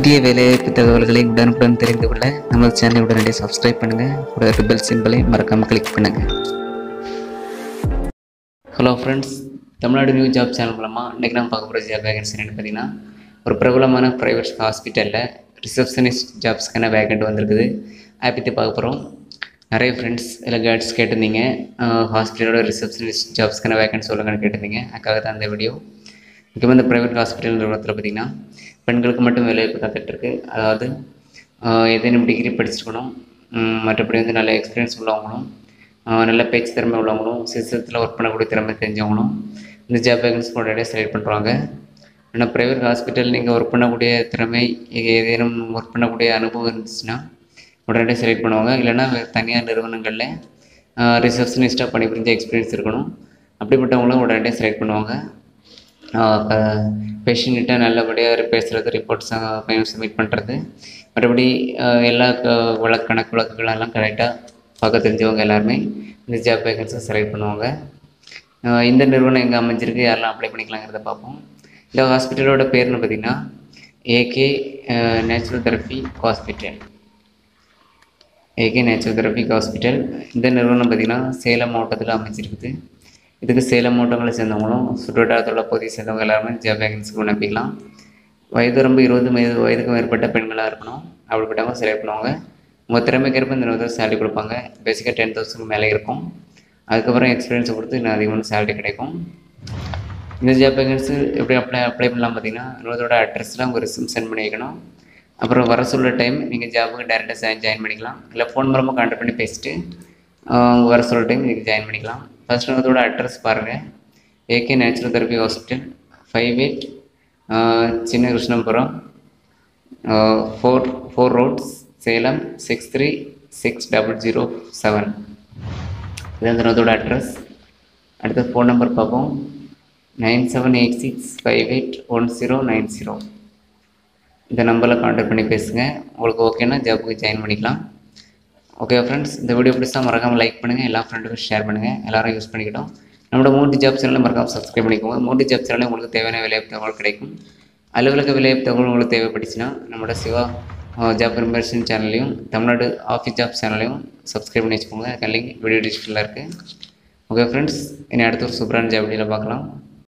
புதிய வேலைவாய்ப்பு தகவல்களை உடனுக்குடன் தெரிந்து கொள்ள நமது சேனலை உடனடியாக சப்ஸ்கிரைப் பண்ணுங்கள் கூட ரிபல் சிம்பிளை மறக்காமல் கிளிக் பண்ணுங்கள் hello friends Tamil Nadu new job channel மூலமாக இன்றைக்கி நம்ம பார்க்க போகிற ஜாப் வேகன்சி என்னென்னு பார்த்தீங்கன்னா ஒரு பிரபலமான ப்ரைவேட் ஹாஸ்பிட்டலில் ரிசப்ஷனிஸ்ட் ஜாப்ஸ்க்கான வேகண்ட் வந்திருக்குது அதை பற்றி பார்க்க போகிறோம் நிறைய ஃப்ரெண்ட்ஸ் இல்லை கைட்ஸ் கேட்டிருந்தீங்க ஹாஸ்பிட்டலோட ரிசப்ஷனிஸ்ட் ஜாப்ஸ்க்கான வேகன்ட் சொல்லுங்கன்னு கேட்டிருந்தீங்க அதுக்காக தான் இந்த வீடியோ முக்கியமாக இந்த ப்ரைவேட் ஹாஸ்பிட்டல் நிறுவனத்தில் பார்த்திங்கன்னா பெண்களுக்கு மட்டும் வேலைவாய்ப்பு காத்துட்ருக்கு அதாவது ஆஹ் ஏதேனும் டிகிரி படிச்சிருக்கணும் உம் மற்றபடி வந்து நல்ல எக்ஸ்பீரியன்ஸ் உள்ளவங்களும் ஆஹ் நல்ல பேச்சு திறமை உள்ளவங்களும் சிஸ்டத்தில் ஒர்க் பண்ணக்கூடிய திறமை தெரிஞ்சவங்களும் இந்த ஜாப் வேகன்ஸ் உடனடியாக செலக்ட் பண்ணுறாங்க ஆனால் ப்ரைவேட் ஹாஸ்பிட்டல் நீங்கள் ஒர்க் பண்ணக்கூடிய திறமை ஏதேனும் ஒர்க் பண்ணக்கூடிய அனுபவம் இருந்துச்சுன்னா உடனடியாக செலக்ட் பண்ணுவாங்க இல்லைன்னா வேறு தனியார் நிறுவனங்களில் ரிசப்ஷனிஸ்ட்டாக பணிபுரிஞ்ச எக்ஸ்பீரியன்ஸ் இருக்கணும் அப்படிப்பட்டவங்களும் உடனடியாக செலக்ட் பண்ணுவாங்க பேஷண்ட்டை நல்லபடியாக பேசுகிறது ரிப்போர்ட்ஸ் சப்மிட் பண்ணுறது மற்றபடி ஆஹ் எல்லா க- வழக்கு கணக்கு வழக்குகளெல்லாம் கரெக்டாக பார்க்க தெரிஞ்சவங்க எல்லாருமே இந்த ஜாப் வேகன்ஸை செலக்ட் பண்ணுவாங்க ஆஹ் இந்த நிறுவனம் எங்கே அமைஞ்சிருக்கு யாரெல்லாம் அப்ளை பண்ணிக்கலாங்கிறத பார்ப்போம் இந்த ஹாஸ்பிட்டலோட பேர்னு பார்த்தீங்கன்னா AK natural therapy hospital AK natural therapy hospital இந்த நிறுவனம் பார்த்திங்கன்னா சேலம் மாவட்டத்தில் அமைச்சிருக்குது இதுக்கு சேலம் மாவட்டங்களை சேர்ந்தவங்களும் சுற்றுவட்டாரத்தோட பகுதியை சேர்ந்தவங்க எல்லாருமே ஜாப் வேகன்சிக்கு விண்ணப்பிக்கலாம் வயது வரம்பு இருபது வயது வயதுக்கு மேற்பட்ட பெண்களாக இருக்கணும் அப்படிப்பட்டவங்க செலக்ட் பண்ணுவாங்க உங்கள் திறமைக்கேற்ப இந்த நிறுவனத்தில் சேலரி கொடுப்பாங்க பேசிக்காக டென் தௌசண்ட் மேலே இருக்கும் அதுக்கப்புறம் எக்ஸ்பீரியன்ஸை பொறுத்து இன்னும் அதிகமான சேலரி கிடைக்கும் இந்த ஜாப் வேகன்சி எப்படி அப்ளை அப்ளை பண்ணலாம் பார்த்தீங்கன்னா நிறுவனத்தோட அட்ரஸில் உங்கள் ரெஸ்யூம் சென்ட் பண்ணி வைக்கணும் அப்புறம் வர சொல்கிற டைம் நீங்கள் ஜாபுக்கு டேரெக்டாக ஜாயின் பண்ணிக்கலாம் இல்லை ஃபோன் மூலமாக கான்டாக்ட் பண்ணி பேசிட்டு ஆஹ் வர சொல்கிற டைம் நீங்கள் ஜாயின் பண்ணிக்கலாம் ஃபர்ஸ்ட் நிறுவனத்தோட அட்ரஸ் பாருங்கள் AK natural therapy hospital five eight Chinna Krishnapuram four four roads Salem six three six double zero seven இது அந்த நிறுவனத்தோட அட்ரஸ் அடுத்த ஃபோன் நம்பர் பார்ப்போம் nine seven eight six five eight one zero nine zero இந்த நம்பரில் கான்டாக்ட் பண்ணி பேசுங்க உங்களுக்கு ஓகேன்னா ஜாப்புக்கு ஜாயின் பண்ணிக்கலாம் ஓகே ஃப்ரெண்ட்ஸ் இந்த வீடியோ பிடிச்சா மறக்காமல் லைக் பண்ணுங்கள் எல்லா ஃப்ரெண்டுக்கும் ஷேர் பண்ணுங்கள் எல்லாரும் யூஸ் பண்ணிக்கிட்டோம் நம்மளோட மூன்று ஜாப் சேனலில் மறக்காமல் சப்ஸ்கிரைப் பண்ணிக்கோங்க மூன்று ஜாப் சேனலில் உங்களுக்கு தேவையான வேலைவாய்ப்பு தகவல் கிடைக்கும் அலுவலக வேலைவாய்ப்பு தகவல் உங்களுக்கு தேவைப்பட்டுச்சுன்னா நம்மளோட சிவா ஜாப் இன்ஃபர்மேஷன் சேனல்லையும் தமிழ்நாடு ஆஃபீஸ் ஜாப் சேனலையும் சப்ஸ்கிரைப் பண்ணி வச்சுக்கோங்க அதுக்கு லிங்க் வீடியோ டிஸ்கிரிப்ஷனில் இருக்குது ஓகே ஃப்ரெண்ட்ஸ் இனி அடுத்த ஒரு சூப்பரான ஜாப் வீடியோவில் பார்க்கலாம்